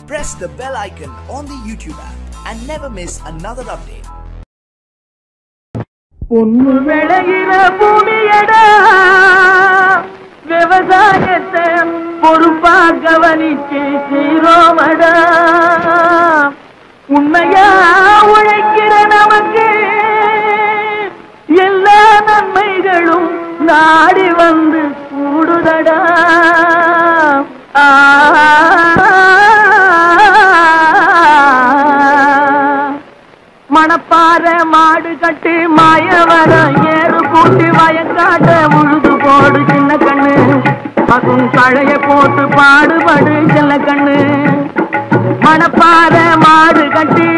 press the bell icon on the YouTube app and never miss another update. பொண்ணு விளையிற பூமியடா விவசாயத்தை பொறுப்பா கவனிச்சு சீரோமடா உண்மையா உழைக்கிற நமக்கு எல்லா நன்மைகளும் நாடி வந்து கூடுதடா ஆ மணப்பாற மாடு கட்டி மாயவர ஏறு கூட்டி வயக்காட்ட உழுது போடு சின்ன கண்ணு பசும் கழைய போட்டு பாடுபடு சின்ன கண்ணு மணப்பாற மாடு கட்டி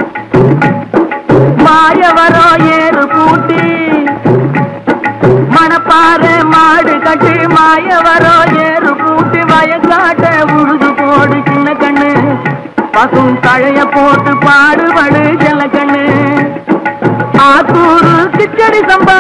மாயவரம் ஏறு கூட்டி மணப்பாற மாடு கட்டி மாயவரம் ஏறு கூட்டி வயக்காட்ட உழுது போடு சின்ன கண்ணு பசும் கழைய போட்டு பாடுபடு செல்ல கண்ணு ஆத்தூரு கிச்சடி சம்பா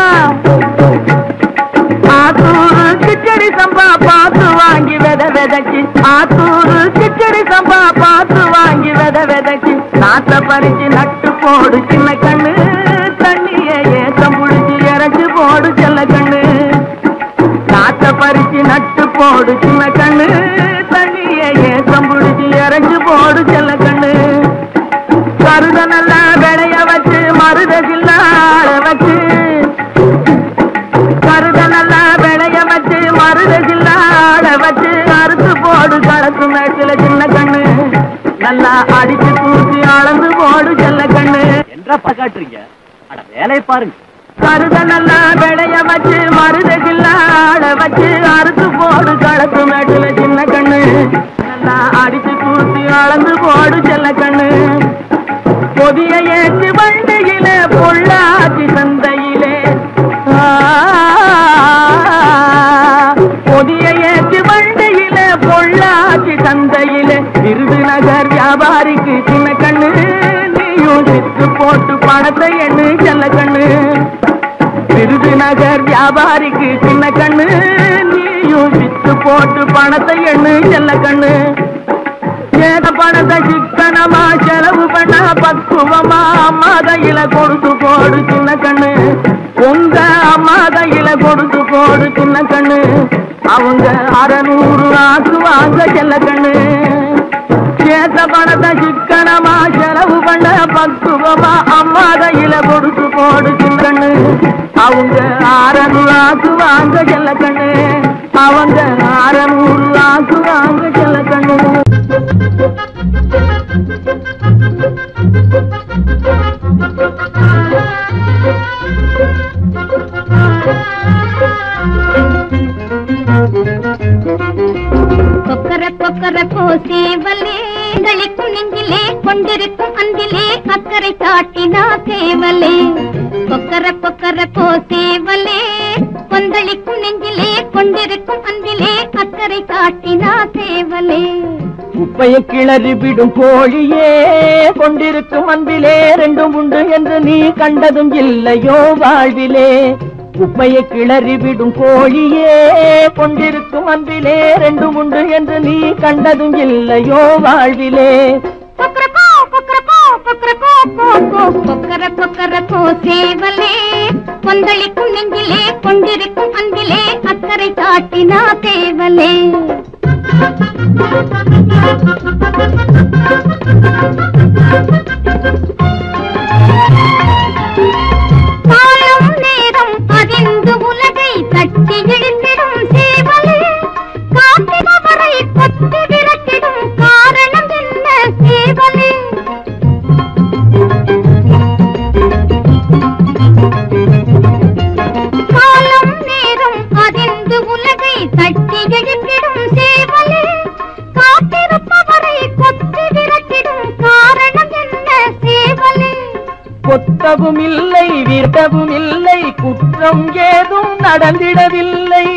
ஆத்தூரு கிச்சடி சம்பா பார்த்து வாங்கி வித விதைச்சு ஆத்தூரு கிச்சடி சம்பா பார்த்து வாங்கி வித விதைச்சு நாத்த பறிச்சு நட்டு போடு சின்ன கண்ணு தண்ணிய ஏத்தம் புடிச்சு இறச்சி போடு செல்ல கண்ணு காத்த பறிச்சு நட்டு போடு சின்ன கண்ணு தண்ணிய ஏத்தம் புடிச்சு இறங்கி போடு செல்ல கண்ணு கருத நல்லா விளைய வச்சு மருத சில்லாட வச்சு கருத நல்லா விளைய வச்சு மருத சில்லாட வச்சு அறுத்து போடு கலக்கு மேட்டில சின்ன கண்ணு நல்லா அடிச்சு தூக்கி அளந்து போடு செல்ல கண்ணு என்றப்பா காட்டுறீங்க அட வேலையை பாருங்க கருத நல்லா விளைய வச்சு மருத சில்லாட வச்சு அறுத்து போடு கலக்கு மேட்டில சின்ன கண்ணு நல்லா அடிச்சு தூக்கி அளந்து போடு செல்ல கண்ணு பொதிய ஏற்று வண்டியில பொள்ளாச்சி சந்தையிலே ஆ, பொதிய ஏற்று வண்டியில பொள்ளாச்சி சந்தையிலே விருதுநகர் வியாபாரிக்கு சின்ன கண்ணு நீயும் சித்து போட்டு பணத்தை எண்ணு செல்ல கண்ணு விருதுநகர் வியாபாரிக்கு சின்ன கண்ணு நீயும் வித்து போட்டு பணத்தை எண்ணு செல்ல கண்ணு ஏத பணத்தை சிக்கனமா செலவு பண்ண பக்குவமா அம்மா கையில கொடுத்து போடு சின்ன கண்ணு உங்க அம்மா கையில கொடுத்து போடு சின்ன கண்ணு அவங்க அறநூறு ஆக்குவாங்க செல்ல கண்ணு சேத்த பணத்தை சிக்கனமா செலவு பண்ண பக்குவமா அம்மா கையில கொடுத்து போடு சின்ன கண்ணு அவங்க அறநூறு ஆக்குவாங்க செல்ல கண்ணு அவங்க அறநூறு ஆக்குவாங்க செல்ல கண்ணு கொக்கர கொக்கர கோசேவலே களிக்கும் நெஞ்சிலே கொண்டிருக்கும் அன்பிலே அக்கறை காட்டினா சேவலே கொக்கர கொக்கர கோசேவலே கொந்தளிக்கும் நெஞ்சிலே கொண்டிருக்கும் அன்பிலே அக்கறை காட்டினா சேவலே குப்பையை கிளறி விடும் கோழியே கொண்டிருக்கும் அன்பிலே ரெண்டும் உண்டு என்று நீ கண்டதும் இல்லையோ வாழ்விலே குப்பையை கிளறி விடும் கோழியே கொண்டிருக்கும் அன்பிலே ரெண்டும் உண்டு என்று நீ கண்டதும் இல்லையோ வாழ்விலே கொக்கரக்கோ கொக்கரக்கோ கொக்கரக்கோ கோ கோ கொக்கர கொக்கர கோசேவலே கொந்தளிக்கும் நெஞ்சிலே கொண்டிருக்கும் அன்பிலே அக்கறை காட்டினா தேவலே காலம் நேரம் அறிந்து உலகை தட்டி இழுத்திடும் சேவலே காத்திரவரை கொத்தி விரட்டிடும் காரணம் என்ன சேவலே காலம் நேரம் அறிந்து உலகை தட்டி இழுத்திடும் சேவலே காத்திருப்பவரை கொத்தி விரட்டிடும் காரணம் என்ன சேவலே கொத்தவும் இல்லை விரட்டவும் இல்லை குற்றம் ஏதும் நடந்திடவில்லை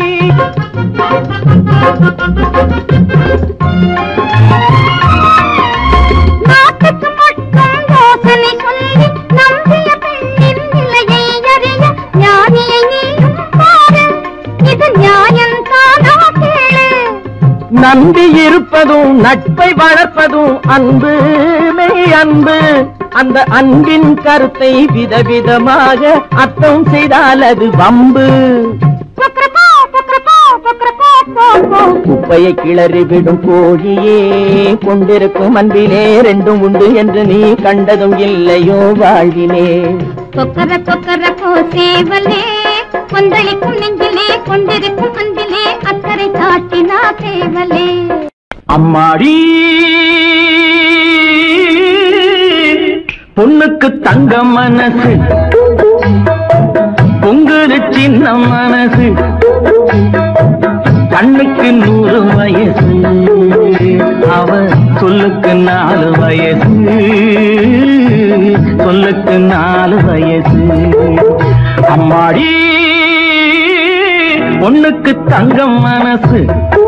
நாட்டுக்கு மட்டும் யோசனை சொல்லி நம்பிய பெண்ணின் நிலையை அறிய ஞானியை நீயும் பாரு இது நியாயம் தானா கேளு நம்பி இருப்பதும் நட்பை வளர்ப்பதும் அன்பு மெய் அன்பு அந்த அன்பின் கருத்தை விதவிதமாக அர்த்தம் செய்தால் அது வம்பு கொக்கரக்கோ, கொக்கரக்கோ, கொக்கரக்கோ, கோ, கோ. குப்பையை கிளறி விடும் கோழியே கொண்டிருக்கும் அன்பிலே ரெண்டும் உண்டு என்று நீ கண்டதும் இல்லையோ வாழ்விலே கொக்கர கொக்கர கோ சேவலே கொந்தளிக்கும் நெஞ்சிலே கொண்டிருக்கும் அன்பிலே அக்கறை காட்டினா சேவலே அம்மாடி பொண்ணுக்கு தங்க மனசு பொங்குது சின்ன மனசு கண்ணுக்கு நூறு வயசு அவ சொல்லுக்கு நாலு வயசு சொல்லுக்கு நாலு வயசு அம்மாடி பொண்ணுக்கு தங்கம் மனசு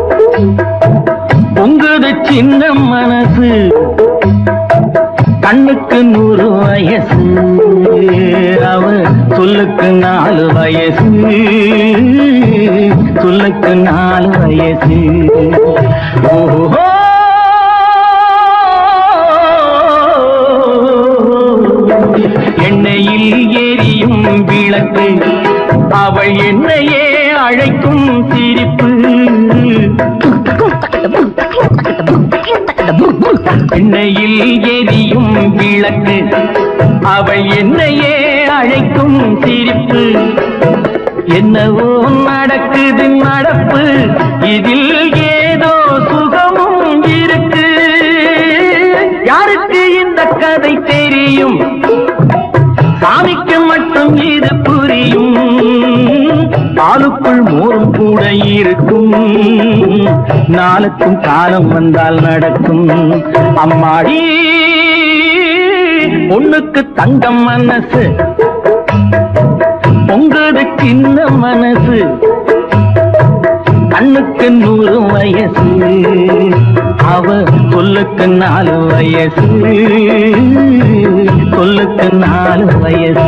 பொங்குது சின்ன மனசு கண்ணுக்கு நூறு வயசு அவ சொல்லுக்கு நாலு வயசு சொல்லுக்கு நாலு வயசு ஓஹோ எண்ணெயில் எரியும் விளக்கு அவள் என்னையே அழைக்கும் சிரிப்பு எண்ணெயில் எரியும் விளக்கு அவள் என்னையே அழைக்கும் சிரிப்பு என்னவோ நடக்குது நடப்பு இதில் ஏதோ சுகமும் இருக்கு யாருக்கு இந்த கதை தெரியும் சாமிக்கு மட்டும் இது புரியும் பாலுக்குள் மோரும் கூட இருக்கும் நாளுக்கும் காலம் வந்தால் நடக்கும் அம்மாடி பொண்ணுக்கு தங்கம் மனசு பொங்குது சின்ன மனசு கண்ணுக்கு நூறு வயசு அவ சொல்லுக்கு நாலு வயசு சொல்லுக்கு நாலு வயசு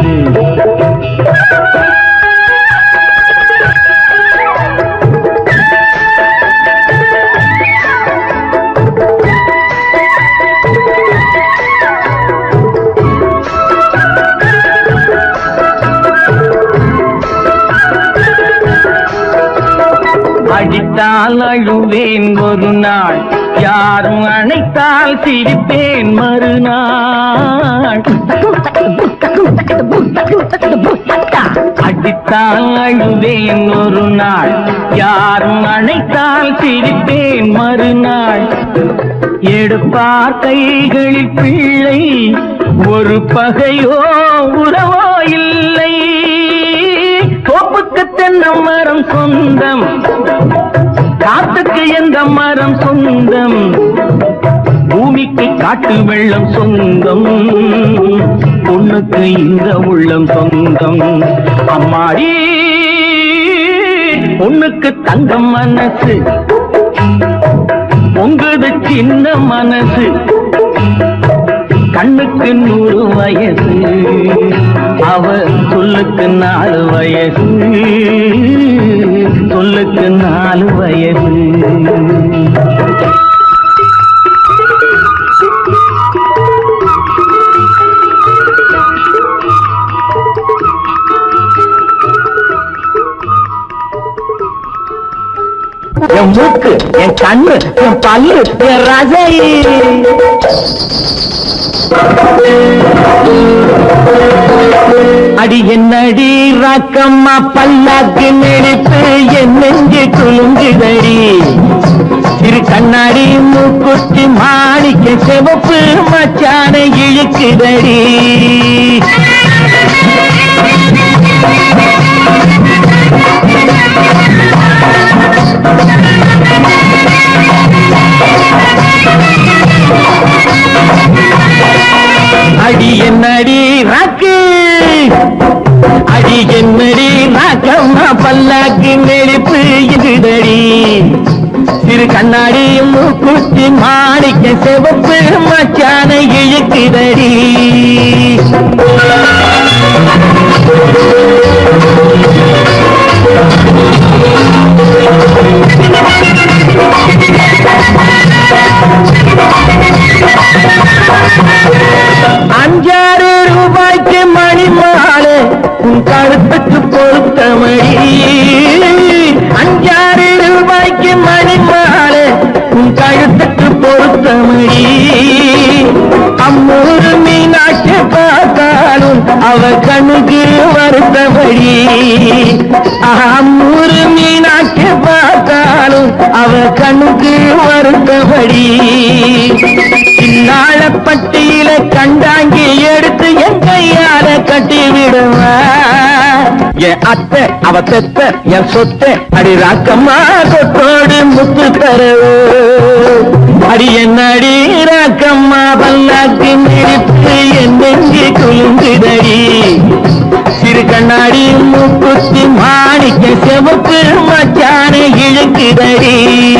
அடித்தால் அழுவேன் ஒரு நாள் யாரும் அணைத்தால் சிரிப்பேன் மறுநாள் அடித்தால் அழுவேன் ஒரு நாள் யாரும் அணைத்தால் சிரிப்பேன் மறுநாள் எடுப்பார் கைகளில் பிள்ளை ஒரு பகையோ உறவோ இல்லை தோப்புக்கு தென்னை மரம் சொந்தம் காத்துக்கு எந்த மரம் சொந்தம் பூமிக்கு காட்டு வெள்ளம் சொந்தம் பொண்ணுக்கு இந்த உள்ளம் சொந்தம் அம்மாடி பொண்ணுக்கு தங்கம் மனசு பொங்குது சின்ன மனசு கண்ணுக்கு நூறு வயசு அவ சொல்லுக்கு நாலு வயசு சொல்லுக்கு நாலு வயசு என் மூக்கு என் கண்ணு என் பல்லு என் ரசை அடி என்னடி ராக்கம்மா பல்லாக்கு நெடுத்து என் நெஞ்சு குலுங்குதடி சிறு கண்ணாடி மூக்குத்தி மாணிக்க சிவப்பு மச்சான இழுக்குதடி அடி என்னடி ராக்கு அடி என்னடி ராக்கம்மா பல்லாக்கு நெருப்பு இதுதடி சிறு கண்ணாடி மூக்குத்தி மாணிக்க சிவப்பு மச்சான இழுக்குதடி அஞ்சாறு ரூபாய்க்கு மணி மாலை உன் கழுத்துக்கு பொறுத்த மணி அஞ்சாறு ரூபாய்க்கு மணி மாலை உன் கழுத்துக்கு பொறுத்த மணி அம்மூரு மீனாட்சி பார்த்தாலும் அவ கண்ணுக்கு வருத்தபடி அம்மூரு மீனாட்சி பார்த்தாலும் அவ கண்ணுக்கு வருத்தபடி சின்னாளப்பட்டியில கண்டாங்கி எடுத்து என் கையால கட்டி விடுவா என் அத்தை அவ பெத்த என் சொத்தை அடி ராக்கம்மா சொத்தோடு முத்து தரவு அடி என் அடி ராக்கம்மா பல்லாக்கு நெருப்பு என் நெஞ்சு குலுங்குதடி சிறு கண்ணாடி மூக்குத்தி மாணிக்க செவப்பு மச்சான இழுக்குதடி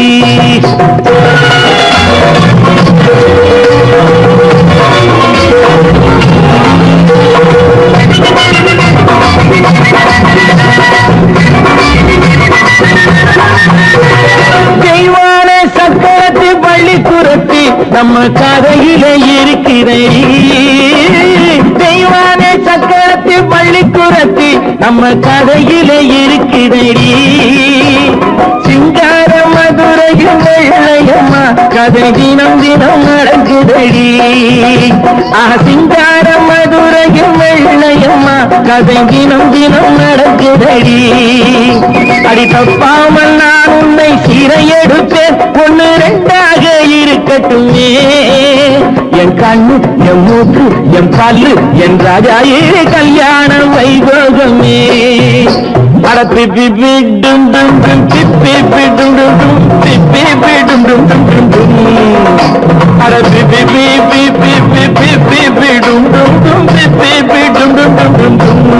தெய்வான சக்கரத்து பள்ளி துரத்தி நம்ம கதையில இருக்கிறடி தெய்வான சக்கரத்து பள்ளி துரத்தி நம்ம கதையில இருக்கிறடி சிங்கார மதுரையும் வெள்ளையம்மா கதை தினம் தினம் நடக்குதடி ஆ சிங்கார மதுரையும் வெள்ளையம்மா கதை தினம் தினம் நடக்குதடி அடி தப்பாமல் நான் உன்னை சீரை எடுப்பேன் ஒண்ணு ரெண்டாக இருக்கட்டுமே என் கண்ணு என் மூக்கு என் பல்லு என் ராஜாயே கல்யாண வைபோகமே அட பிப்பி பிடும் டும் டும் பிப்பி பிடும் டும் டும் பிப்பி பிடும் டும் டும் டும் டும் அட பிப்பி பிப்பி பிப்பி பிப்பி பிடும் டும் டும் பிப்பி பிடும் டும் டும் டும்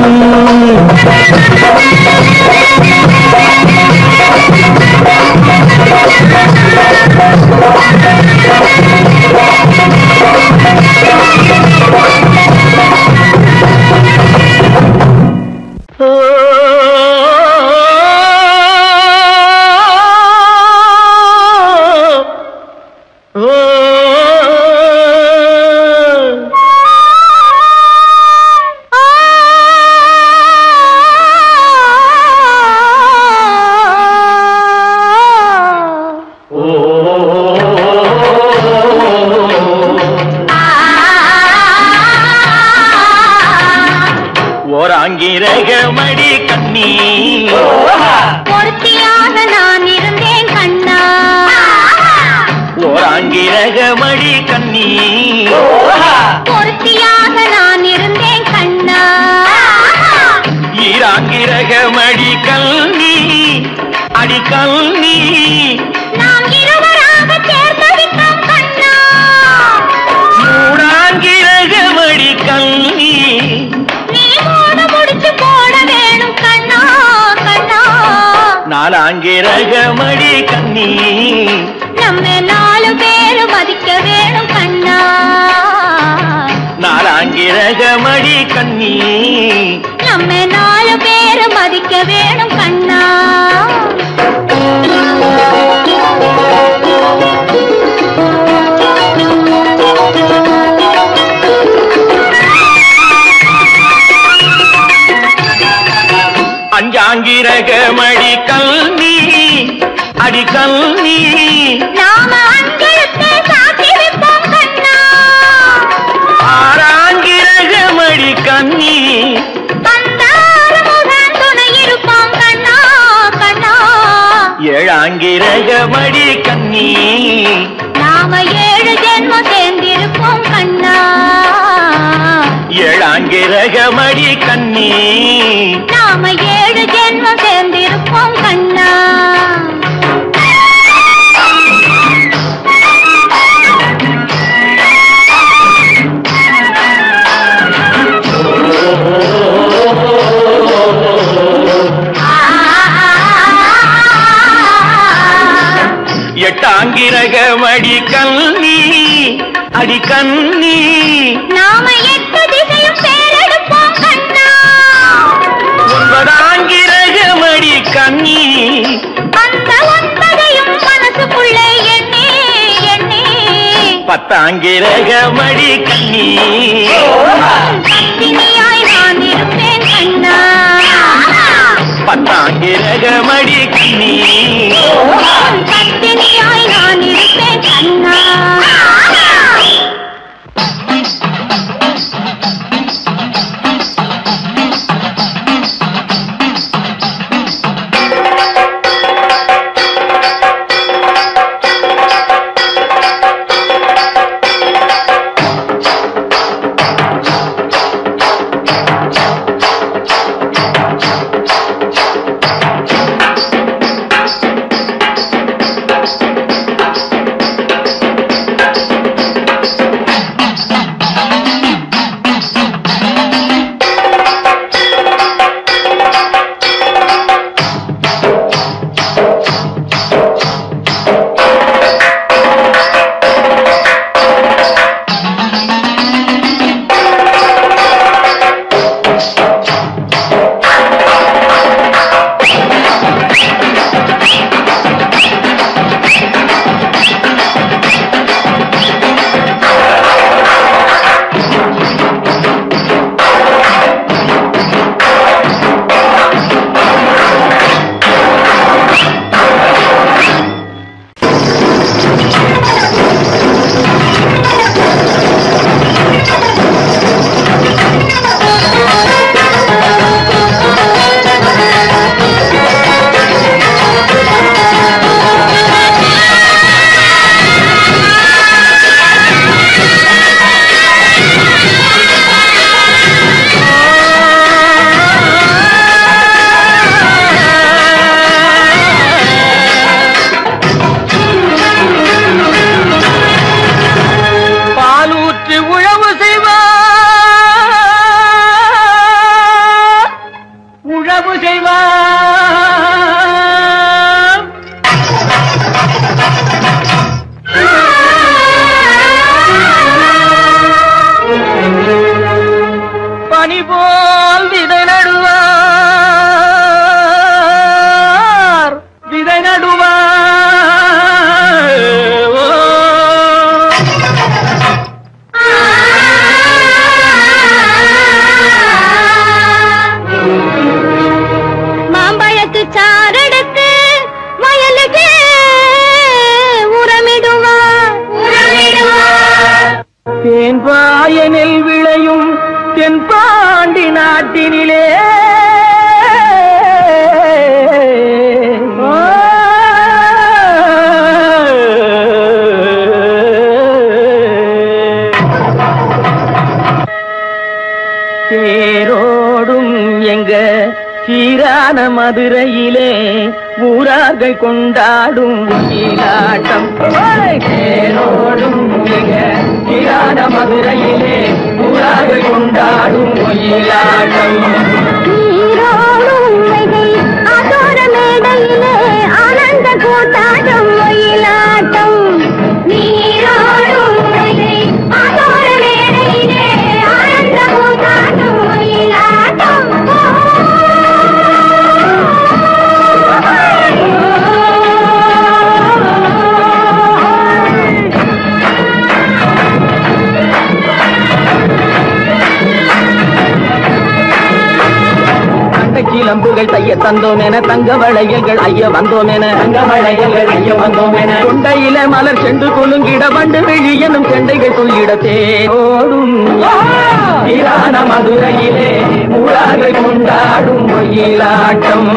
டும் ஓராங்கிரகமடி கண்ணி பொறுத்தியாக நான் இருந்தேன் கண்ணா ஓராங்கிரகமடி கண்ணி பொறுத்தியாக நான் இருந்தேன் கண்ணா ஈராங்கிரகமடி கல்வி அடி கல்வி நாம் இருவராக சேர்ந்தடித்தோம் கண்ணா மூடாங்கிரகமடி கல்வி நீ மூட முடிச்சு போட வேணும் கண்ணா கண்ணா நாலாங்கிரகமடி கண்ணி நம்ம நாலு பேரு மதிக்க வேணும் கண்ணா நாலாங்கிரகமடி கண்ணி நம்ம நாலு பேரு மதிக்க வேணும் கண்ணா அஞ்சாங்கிரகமடி கல்வி அடி கல்வி நாம அஞ்செழுத்தை சாத்தி வைப்போம் கண்ணா ஆறாங்கிரகமடி கண்ணி பந்தாரமுகன் துணை இருப்போம் கண்ணா கண்ணா ஏழாங்கிரகமடி கண்ணி நாம ஏழு ஜென்மம் சேர்ந்திருப்போம் கண்ணா ஏழாங்கிரகமடி கண்ணி நாம ஏழு ஜென்மம் சேர்ந்திருப்போம் கண்ணா எட்டாங்கிரகமடி கண்ணி அடி கண்ணி நாம எட்டு திசையும் பேரெடுப்போம் கண்ணா ஒன்பதாங்கிரகமடி கண்ணி அந்த ஒன்பதையும் மனசுக்குள்ளே எண்ணி பத்தாங்கிரக மடி கண்ணி பத்தினியாய் நான் இருப்பேன் கண்ணா பத்தாங்கிரக மடி கண்ணி பத்தினியாய் நான் இருப்பேன் கண்ணா பாலூற்றி உழவு செய்வார் உழவு செய்வார் பனி போல் விதை நடுவார் விதை நடுவார் ஓ. மாம்பழத்து சாரெடுத்து வயலுக்கு உரமிடுவார் உரமிடுவார் தேன்பாய நெல் விளையும் தென்பாண்டி நாட்டினிலே தேரோடும் எங்க சீரான மதுரையிலே ஊரார்கள் கொண்டாடும் ஒயிலாட்டம் ஓய்! தேரோடும் எங்க சீரான மதுரையிலே ஊரார்கள் கொண்டாடும் ஒயிலாட்டம் நீரோடும் வைகை அதோர மேடையிலே ஆனந்த கூத்தாட்டம் ஒயிலாட்டம் நீரோடும் வைகை அதோர மேடையிலே ஆனந்த கூத்தாட்டம் ஒயிலாட்டம் தங்க கிளம்புகள் தைய தந்தோம் என தங்க வளையல்கள் ஐய வந்தோம் என தங்க வளையல்கள் ஐய வந்தோம் என கொண்டையில மலர் செண்டு குலுங்கிட வண்டு வெளி எனும் செண்டைகள் துள்ளிட தேரோடும் ஈரான மதுரையிலே ஊராக கொண்டாடும் ஒயிலாட்டம்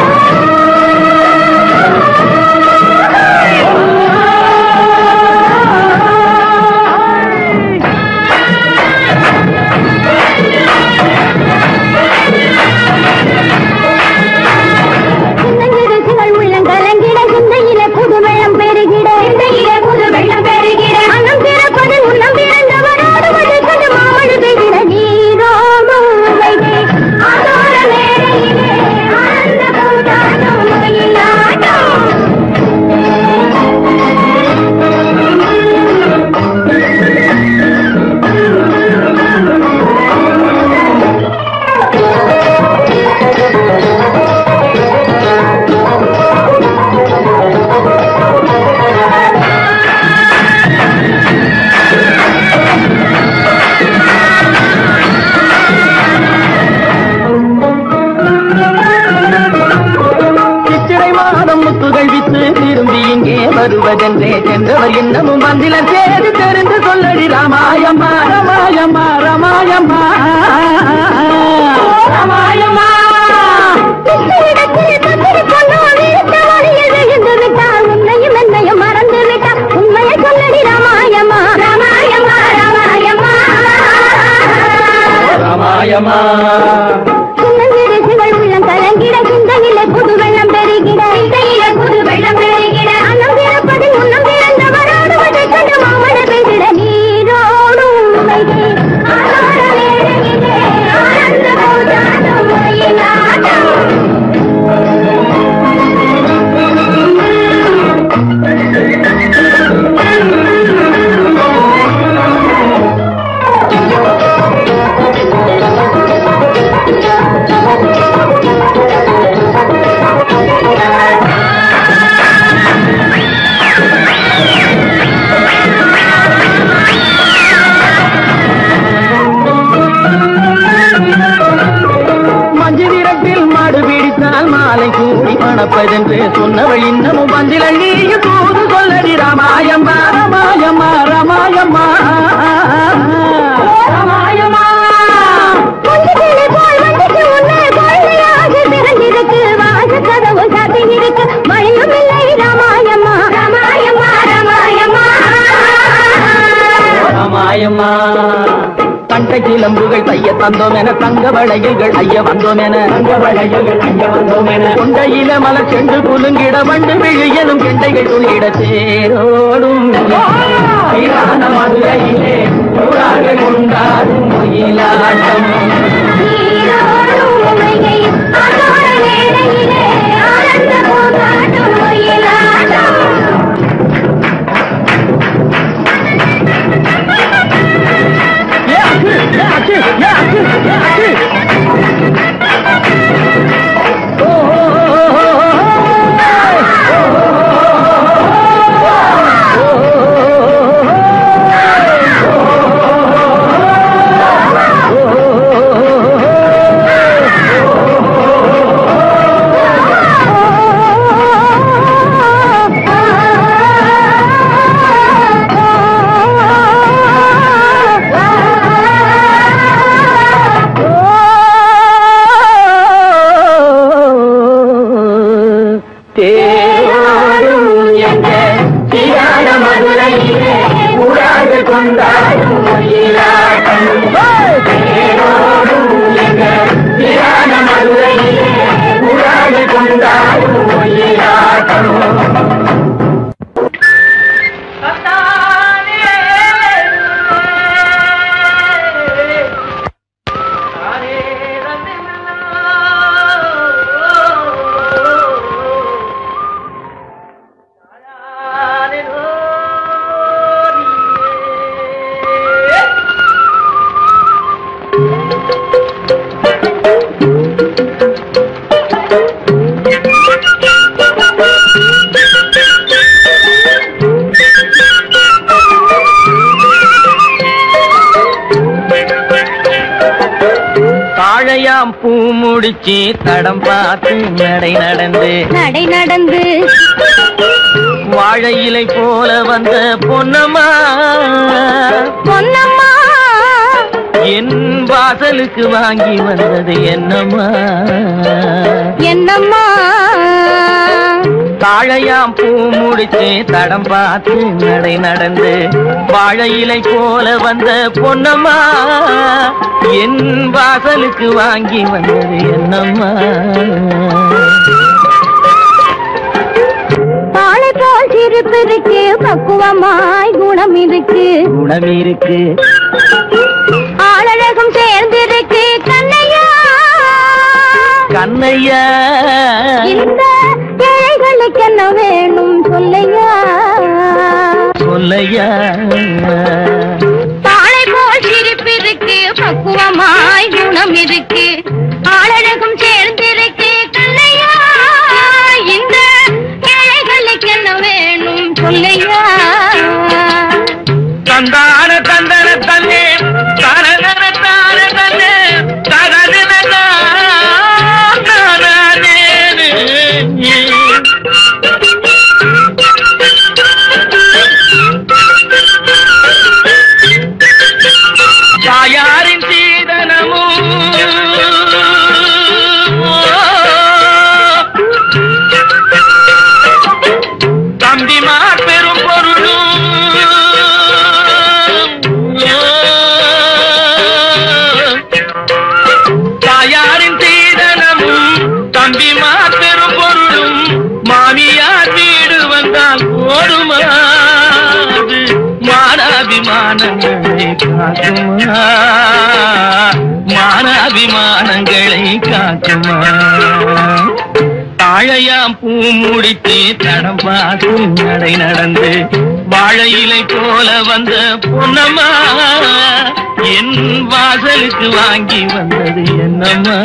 சின்னஞ்சிறுசுகள் உள்ளங்கலங்கிட சிந்தையில புது வெள்ளம் பெருகிட சிந்தையில புது வெள்ளம் பெருகிட அன்னம் பிறப்பது உள்ளம் பிறந்தவரோடு வந்து கொண்டு மாமழு பெய்கிற நீரோடும் வைகை அதோட மேடையிலே ஆனந்த கூட்டாட்டம் வருவதென்றே சென்றவர் இன்னமும் வந்தில சேது தெரிந்து சொல்லடி ராமாயம்மா ராமாயம்மா ராமாயம்மா ராமாயம்மா இடத்தில் பத்திரி பொண்ணு விழுத்த வழியில் விழுந்து விட்டால் உன்னையும் என்னையும் மறந்து விட்டால் உண்மையை சொல்லடி ராமாயமா ராமாயமா ராமாயமா ராமாயம்மா சின்னஞ்சிறு உள்ளம் கலங்கிட சிந்தையிலே புது வெள்ளம் பெருகிட சிந்தையிலே புது வெள்ளம் பெருகிட அன்னம் பிறப்பதில் முன்னம் பிறந்தவரோடு வதை கண்டு மாமழை பெய்திட நீரோடும் உலகே ஆனந்த வேளையிலே ஆனந்த பூஜானம் மயிலாட்டம் மஞ்சு விரட்டில் மாடு பிடித்தால் மாலை கூடி மணப்பதென்று சொன்னவள் இன்னமும் பந்தில் நீயும் தூது சொல்லடி ராமாயம்மா ராமாயம்மா ராமாயம்மா ராமாயம்மா கொஞ்சத்திலே போல் வந்துச்சு உன்னை குழந்தையாக பிறந்திருக்கு வாசல் கதவு சாத்தி இருக்கு மழையும் இல்லை ராமாயம்மா ராமாயம்மா ராமாயம்மா ராமாயம்மா கண்டை கிளம்புகள் தைய தந்தோம் என தங்க வளையல்கள் ஐய வந்தோம் என தங்க வளையல்கள் ஐய வந்தோம் என கொண்டையில மலர் செண்டு குலுங்கிட வண்டு விழியலும் கெண்டைகள் துள்ளிட தேரோடும் ஈரான மதுரையிலே ஊராக கொண்டாடும் மயிலாட்டம் நீரோடும் உமையை ஆனோட வேளையிலே ஆனந்த பூங்காட்டும் மயிலாட்டம் ஏ அக்கு ஏ அக்கு ஏ அக்கு ஏ அக்கு ஓ ஓ தேரோடும் எங்க சீரான மதுரையிலே ஊராக கொண்டாடும் மயிலாட்டம் தேரோடும் எங்க சீரான மதுரையிலே ஊராக கொண்டாடும் மயிலாட்டம் தாழையாம் பூ முடிச்சு தடம் பார்த்து நடை நடந்து நடை நடந்து வாழை இலை போல வந்த பொன்னம்மா பொன்னம்மா என் வாசலுக்கு வாங்கி வந்தது என்னம்மா என்னம்மா தாழையாம் பூ முடிச்சு தடம் பார்த்து நடை நடந்து வாழை இலை போல வந்த பொன்னம்மா என் வாசலுக்கு வாங்கி வந்தது என்னம்மா பாலை போல் சிரிப்பு இருக்கு பக்குவமாய் குணம் இருக்கு குணம் இருக்கு ஆளழகும் சேர்ந்திருக்கு கண்ணையா கண்ணையா இந்த ஏழைகளுக்கு என்ன வேணும் சொல்லையா சொல்லையா பாலை போல் சிரிப்பு இருக்கு பக்குவமாய் குணம் இருக்கு ஆளழகும் சேர்ந்திருக்கு கண்ணையா இந்த ஏழைகளுக்கு என்ன வேணும் சொல்லையா தந்தான தந்தன தன்னே தரதன தான தன்னே தரதன தானே காக்குமா மானாபிமானங்களை காக்குமா தாழையாம் பூ முடித்து தடம் பார்த்து நடை நடந்து வாழை இலை போல வந்த பொன்னம்மா என் வாசலுக்கு வாங்கி வந்தது என்னம்மா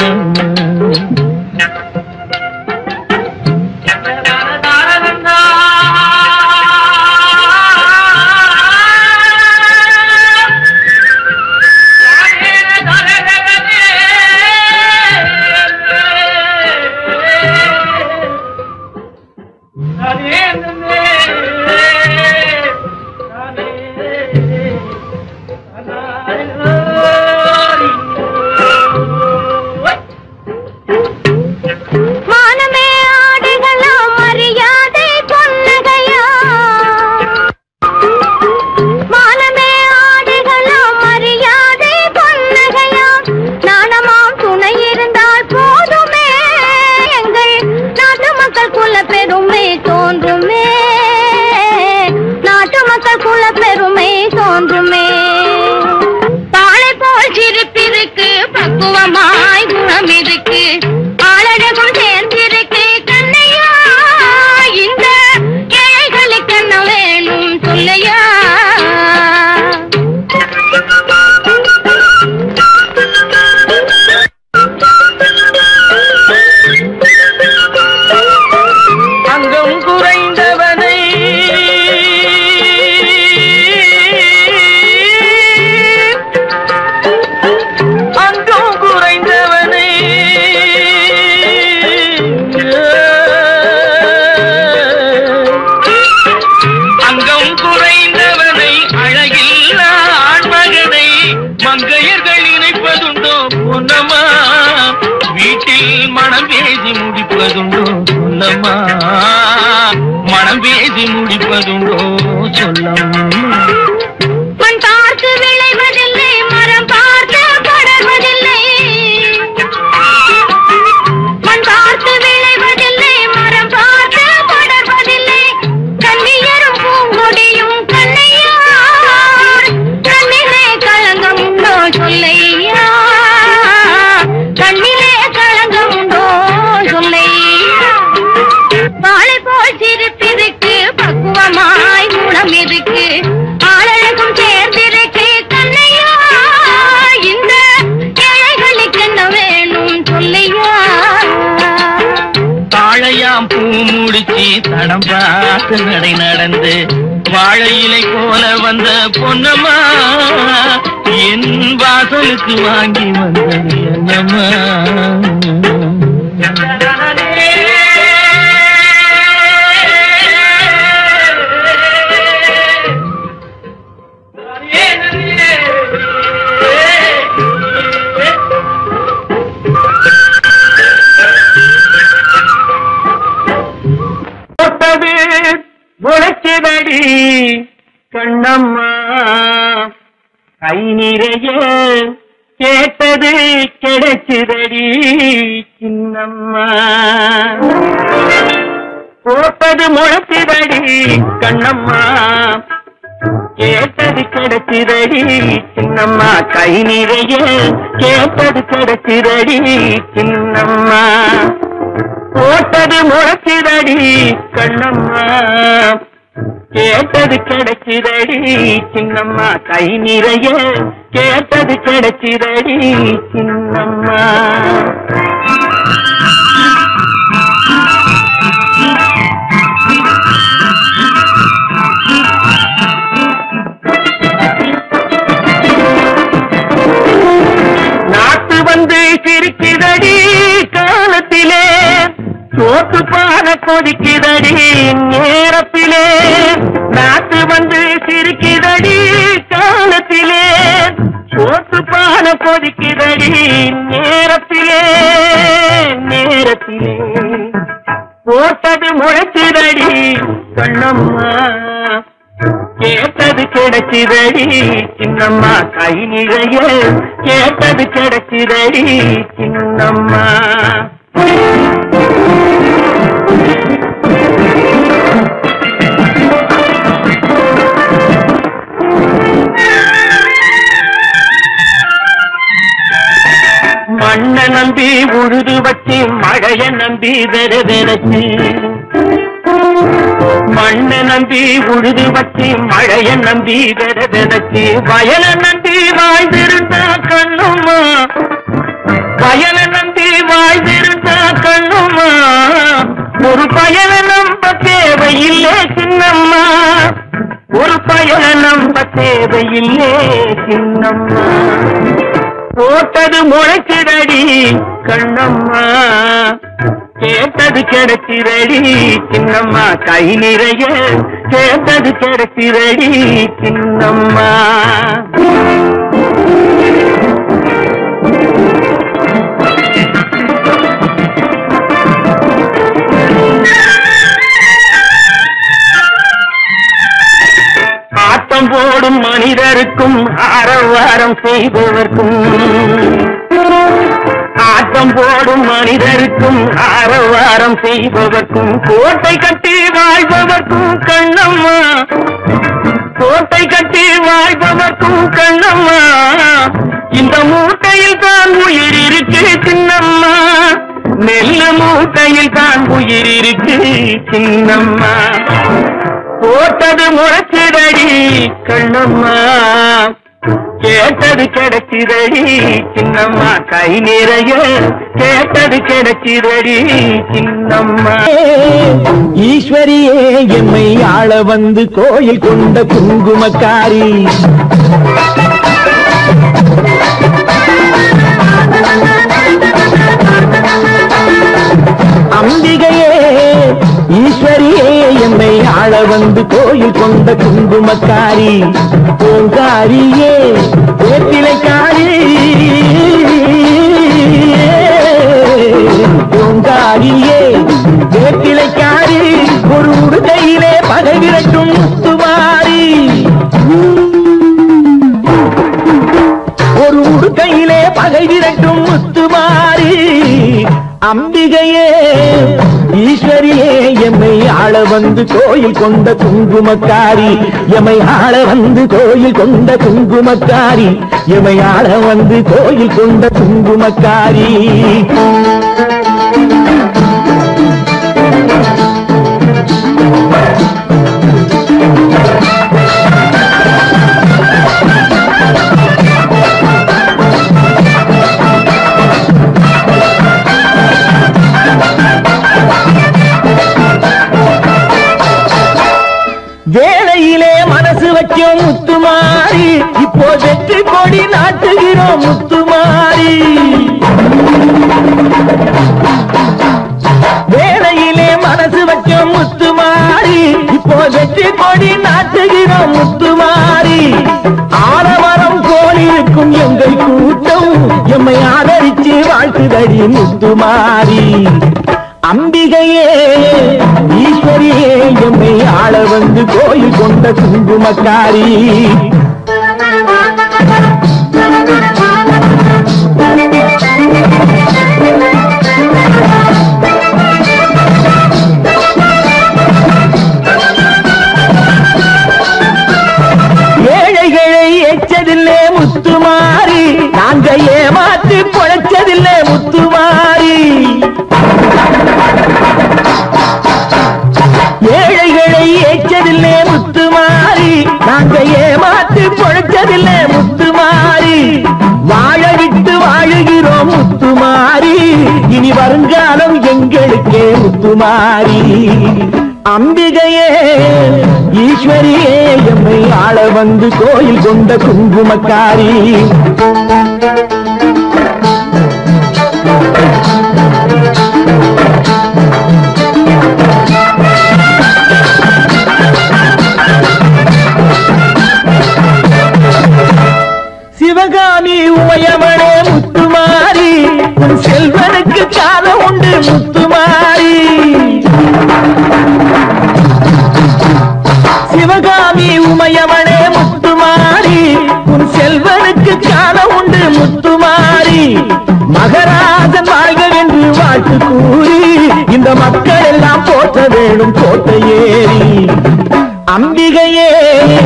மானமே ஆடுகளாம் மரியாதை பொன்னகையா மானமே ஆடுகளாம் மரியாதை பொன்னகையா நாணமாம் துணை இருந்தால் போதுமே எங்கள் நாட்டு மக்கள் குல பெருமை தோன்றுமே நாட்டு மக்கள் குல பெருமை தோன்றுமே தாளை போல் சிரிப்பிருக்கு பக்குவமாய் குணம் இருக்கு ஆளழகும் சேர்ந்திருக்கு கண்ணையா இந்த ஏழைகளுக்கு என்ன வேணும் சொல்லையா அங்கம் குறைந்தவனை அங்கம் குறைந்தவனை அங்கம் குறைந்தவனை அழகில் ஆண்மகனை மங்கையர்கள் இணைப்பதுண்டோ பொன்னம்மா வீட்டில் மனம் பேசி முடிப்பதுண்டோ சொல்லம்மா மனம் பேசி முடிப்பதுண்டோ சொல்லம்மா மண் பார்த்து விளைவதில்லை மரம் பார்த்து படர்வதில்லை மண் பார்த்து விளைவதில்லை மரம் பார்த்து படர்வதில்லை கண்ணியரும் பூங்கொடியும் கண்ணையா கண்ணிலே களங்கம் உண்டோ சொல்லையா கண்ணிலே களங்கம் உண்டோ சொல்லையா வாழை போல் சிரிப்பிருக்கு பக்குவமாய் குணம் இருக்கு ஆளழகும் சேர்ந்திருக்கு கண்ணையா இந்த ஏழைகளுக்கு என்ன வேணும் சொல்லையா தாழையாம் பூ முடிச்சு தடம் பார்த்து நடை நடந்து வாழை இலை போல வந்த பொன்னம்மா என் வாசலுக்கு வாங்கி வந்தது என்னம்மா போட்டது முளைச்சதடி கண்ணம்மா கை நிறைய கேட்டது கிடைச்சதடி சின்னம்மா போட்டது முளைச்சதடி கண்ணம்மா கேட்டது கிடைச்சிரடி சின்னம்மா கை நிறைய கேட்டது கிடைச்சிரடி சின்னம்மா போட்டது முளைச்சிரடி கண்ணம்மா கேட்டது கிடைச்சிரடி சின்னம்மா கை நிறைய கேட்டது கிடைச்சிரடி சின்னம்மா நாட்டு வந்து சிரிக்குதடி காலத்திலே சோத்து பான கொதிக்குதடி நேரத்திலே நாட்டு வந்து சிரிக்குதடி காலத்திலே சோத்து பான கொதிக்குதடி நேரத்திலே நேரத்திலே போட்டது முளைச்சுதடி கண்ணம்மா கேட்டது கிடைச்சிதடி சின்னம்மா கை நிறைய கேட்டது கிடைச்சிதடி சின்னம்மா நம்பி உழுது வச்சு மழைய நம்பி வெற வெறச்சு மண்ணை நம்பி உழுது வச்சு மழைய நம்பி வெற வெறச்சு வயல நம்பி வாழ்ந்திருந்தா கண்ணுமா வயல நம்பி வாழ்ந்திருந்தா கண்ணுமா ஒரு பயல நம்ப தேவையில்லை சின்னம்மா ஒரு பயல நம்ப தேவையில்லை சின்னம்மா போட்டது முளைச்சிடடி கண்ணம்மா கேட்டது கிடைச்சிரடி சின்னம்மா கை நிறைய கேட்டது கிடைச்சிரடி சின்னம்மா ஆட்டம் போடும் மனிதருக்கும் ஆரவாரம் செய்பவர்க்கும் ஆட்டம் போடும் மனிதருக்கும் ஆரவாரம் செய்பவர்க்கும் கோட்டை கட்டி வாழ்பவர்க்கும் கண்ணம்மா கோட்டை கட்டி வாழ்பவர்க்கும் கண்ணம்மா இந்த மூட்டையில் தான் உயிர் இருக்கு சின்னம்மா நெல்லு மூட்டையில் தான் உயிர் இருக்கு சின்னம்மா போட்டது முளைச்சிடடி கண்ணம்மா கேட்டது கிடைச்சிடடி சின்னம்மா கை நிறைய கேட்டது கிடைச்சிடடி சின்னம்மா ஈஸ்வரியே எம்மை ஆள வந்து கோயில் கொண்ட குங்குமக்காரி அம்பிகையே ஈஸ்வரியே என்னை ஆள வந்து கோயில் கொண்ட குங்குமக்காரி பூங்காரியே வேப்பிலைக்காரி பூங்காரியே வேப்பிலைக்காரி ஒரு உடுகையிலே பகை விரட்டும் முத்துமாரி ஒரு உடுக்கையிலே பகை விரட்டும் முத்துமாரி அம்பிகையே ஈஸ்வரியே எம்மை ஆள வந்து கோயில் கொண்ட குங்குமக்காரி எமை ஆள வந்து கோயில் கொண்ட குங்குமக்காரி எமை ஆள வந்து கோயில் கொண்ட குங்குமக்காரி வேலையிலே மனசு வச்சோம் முத்துமாரி இப்போ வெற்றி கொடி நாட்டுகிறோம் முத்துமாரி வேலையிலே மனசு வச்சோம் முத்துமாரி இப்போ வெற்றி கொடி நாட்டுகிறோம் முத்துமாரி ஆரவரம் கோலிருக்கும் எங்கள் கூட்டம் எம்மை ஆதரிச்சு வாழ்த்துதடி முத்துமாரி அம்பிகையே ஈஸ்வரியே எம்மை ஆள வந்து கோயில் கொண்ட குங்குமக்காரி ஏழைகளை எச்சதில்லே முத்துமாரி நாங்க ஏமாற்றி பொழைச்சதில்லே முத்துமாரி ஏழைகளை ஏச்சதில்லே முத்துமாரி நாங்க ஏமாற்றி பொழைச்சதில்லே முத்துமாரி வாழ விட்டு வாழுகிறோம் முத்துமாரி இனி வருங்காலம் எங்களுக்கே முத்துமாரி அம்பிகையே ஈஸ்வரியே எம்மை ஆள வந்து கோயில் கொண்ட குங்குமக்காரி சிவகாமி உமையவனே முத்துமாரி உன் செல்வனுக்கு காலம் உண்டு முத்துமாரி சிவகாமி உமையவனே முத்துமாரி உன் செல்வனுக்கு காலம் உண்டு முத்துமாரி மகராஜன் வாழ்கவென்று வாழ்த்து கூறி இந்த மக்கள் எல்லாம் போற்ற வேணும் கோட்டை ஏறி அம்பிகையே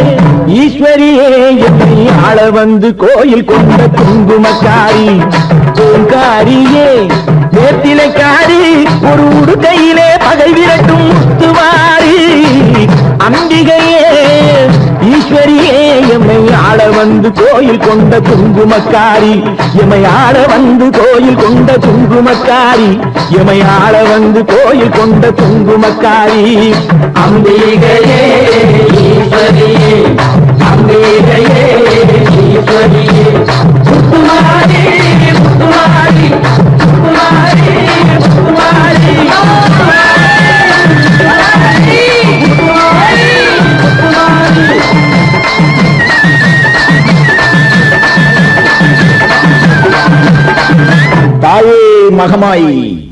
ஈஸ்வரியே என்னை ஆள வந்து கோயில் கொண்ட குங்குமக்காரி பூங்காரியே வேத்திலைக்காரி ஒரு உடுக்கையிலே பகை விரட்டும் முத்துவாரி அம்பிகையே ஈஸ்வரியே எம்மை ஆள வந்து கோயில் கொண்ட குங்குமக்காரி எம்மை ஆள வந்து கோயில் கொண்ட குங்குமக்காரி எம்மை ஆள வந்து கோயில் கொண்ட குங்குமக்காரி அம்பிகையே ஈஸ்வரியே அம்பிகையே ஈஸ்வரியே முத்துமாரி முத்துமாரி முத்துமாரி முத்துமாரி தாயே மகமாயி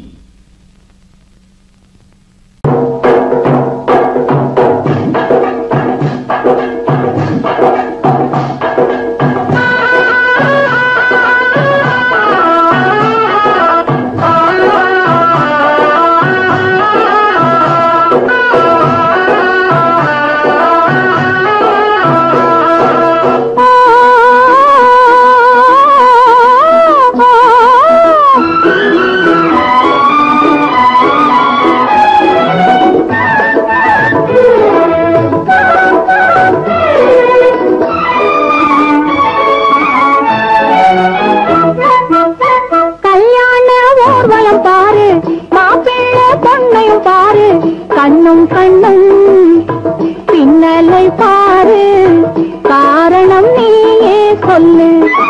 கல்யாண ஊர்வலம் பாரு மாப்பிள்ளை பொண்ணையும் பாரு கண்ணும் கண்ணும் பின்னலை பாரு காரணம் நீயே சொல்லு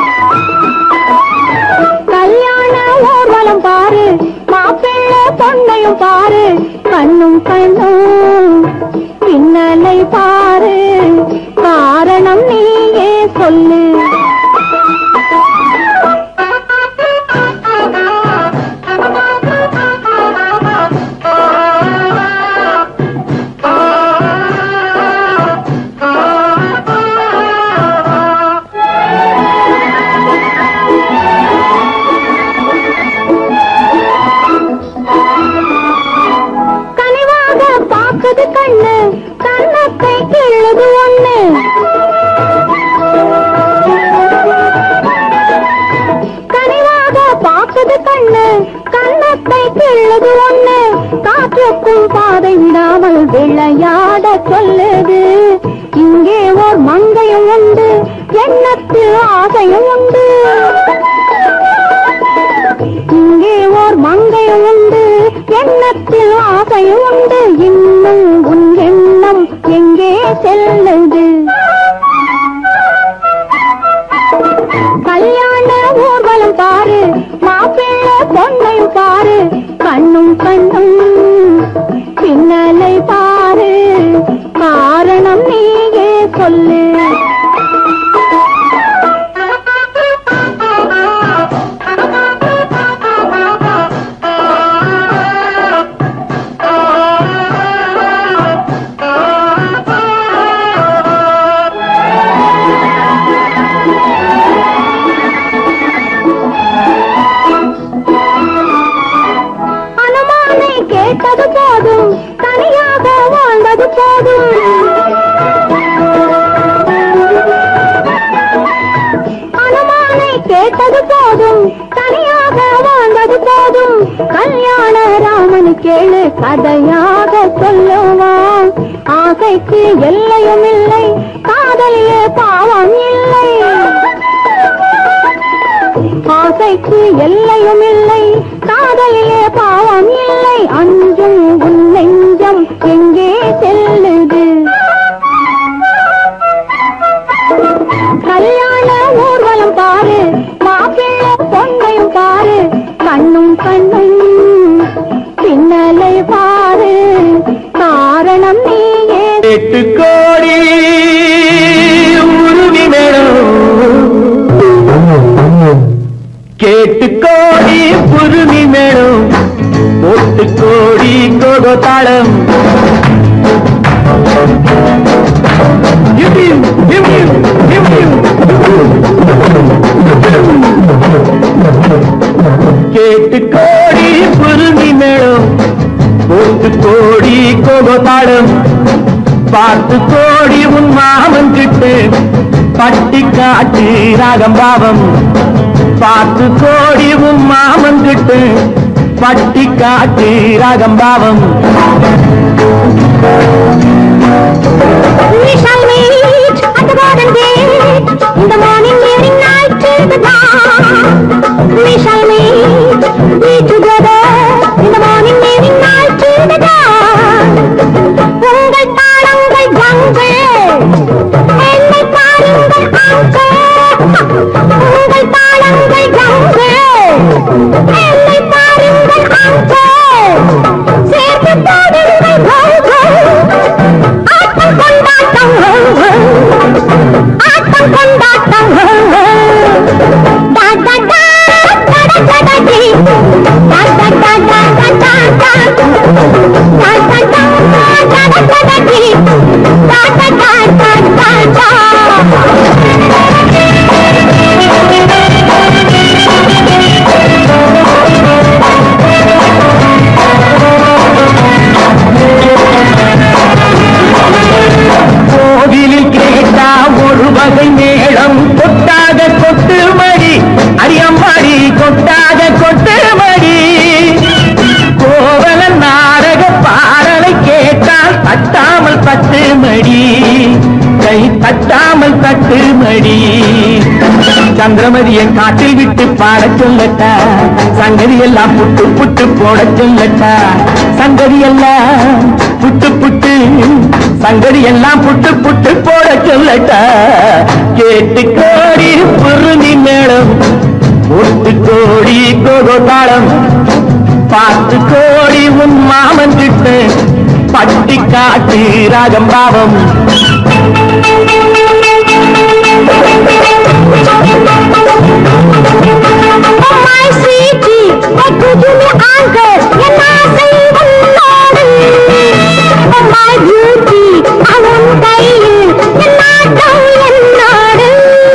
கல்யாண ஊர்வலம் பாரு மாப்பிள்ளை பொண்ணையும் பாரு கண்ணும் கண்ணும் பின்னலை பாரு காரணம் நீயே சொல்லு கனிவாக பாக்குது கண்ணு கண்ணத்தை கிள்ளுது ஒண்ணு கனிவாக பாக்குது கண்ணு கண்ணத்தை கிள்ளுது ஒண்ணு காற்றுக்கும் பாதை விடாமல் விளையாட சொல்லுது இங்கே ஓர் மங்கையும் உண்டு எண்ணத்தில் ஆசையும் உண்டு இங்கே ஓர் மங்கையும் உண்டு எண்ணத்தில் ஆசையும் உண்டு இன்னும் உன் எண்ணம் எங்கே செல்லுது கல்யாண ஊர்வலம் பாரு மாப்பிள்ளை பொண்ணையும் பாரு கண்ணும் கண்ணும் பின்னலை பாரு காரணம் நீயே சொல்லு அனுமானை கேட்டது போதும் தனியாக வாழ்ந்தது போதும் அனுமானை கேட்டது போதும் தனியாக வாழ்ந்தது போதும் கல்யாண ராமன் கேளு கதையாக சொல்லுவான் ஆசைக்கு எல்லையும் இல்லை காதலியே பாவம் இல்லை ஆசைக்கு எல்லையும் இல்லை காதலிலே பாவம் இல்லை அஞ்சும் உன் நெஞ்சம் எங்கே செல்லுது கல்யாண ஊர்வலம் பாரு மாப்பிள்ளை பொண்ணையும் பாரு கண்ணும் கண்ணும் பின்னலை பாரு காரணம் நீயே எட்டு கோடி உருவி மேளம் கேட்டு கோடி புருமி மேளம் ஒட்டு கோடி கோகோ தாளம் இம், இம், இம், இம், இம், இம். கேட்டு கோடி புருமி மேளம் ஒட்டு கோடி கோகோ தாளம் பார்த்து கோடி உன் மாமன் கிட்டு பட்டி காட்டு ராகம் பாவம் பார்த்து கோடி உன் மாமன் கிட்டு பட்டி காட்டு ராகம்பாவம் We shall meet at the garden gate in the morning, evening, night till the dawn. We shall meet, be together in the morning, evening, night till the dawn. உங்கள் தாளங்கள் கங்கள் என்னை பாருங்கள் அங்கே உங்கள் தாளங்கள் கங்கள் என்னை பாருங்கள் அங்கே சேர்த்து பாடுங்கள் கங்கள் ஆட்டம் கொண்டாட்டம் ஆட்டம் கொண்டாட்டம் டா டா டா டா டா டா டா டி. டா டா டா டா டா டா டா. டா டா டா டா டா டா டா டி. டா டா டா டா டா டா. கோவிலில் கேட்டா ஒரு வகை மேளம் கொட்டாத கொட்டு மடி அரியம்மாடி கொட்டாத கொட்டு மடி கோவல நாடக பாடலை கேட்டால் தட்டாமல் தட்டு மடி கை தட்டாமல் தட்டு மடி சந்திரமதியை காட்டில் விட்டு பாடச் சொல்லட்டா சங்கதி எல்லாம் புட்டு புட்டு போடச் சொல்லட்டா சங்கதி எல்லாம் புட்டு புட்டு சங்கதி எல்லாம் புட்டு புட்டு போட சொல்லட்டா கேட்டு கோடி புருமி மேளம் ஒட்டு கோடி கோகோ தாளம் பார்த்து கோடி உன் மாமன் கிட்ட பட்டி காட்டு ராகம் பாவம் Oh my sweetie, what could you me anchor? என் ஆசை உன்னோடு. Oh my beauty, அவன் கையில் என் நாட்டம் என்னோடு.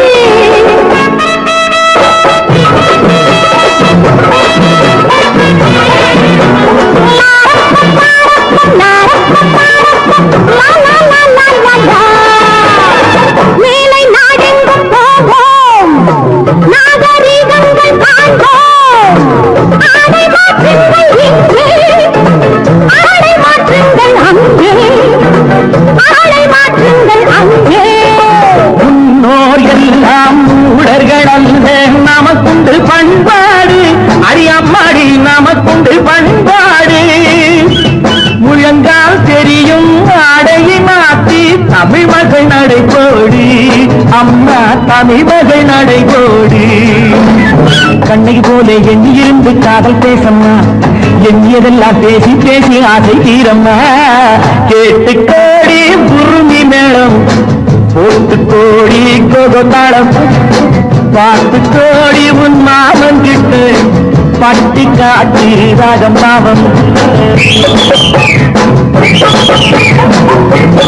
லா, லா, லா, லா, லா, லா. மேலை நாடெங்கும் போவோம் நாகரீகங்கள் காண்போம் ஆடை மாற்றுங்கள் இங்கே ஆடை மாற்றுங்கள் அங்கே ஆடை மாற்றுங்கள் அங்கே முன்னோர் எல்லாம் மூடர்கள் அல்ல நமக்குண்டு பண்பாடு அடியம்மாடி நமக்குண்டு பண்பாடு முழங்கால் தெரியும் ஆடையை மாற்றி தமிழ் மகள் நடைபோடி அம்மா தமிழ் மகள் நடைபோடி கண்ணகி போல எண்ணியிருந்து காதல் பேசம்மா எண்ணியதெல்லாம் பேசி பேசி ஆசை தீரம்மா கேட்டு கோடி குருமி மேளம் போட்டு கோடி கோகோத்தாளம் பார்த்து கோடி உன் மாமன் கிட்டு பட்டி காட்டி ராகம் பாவம்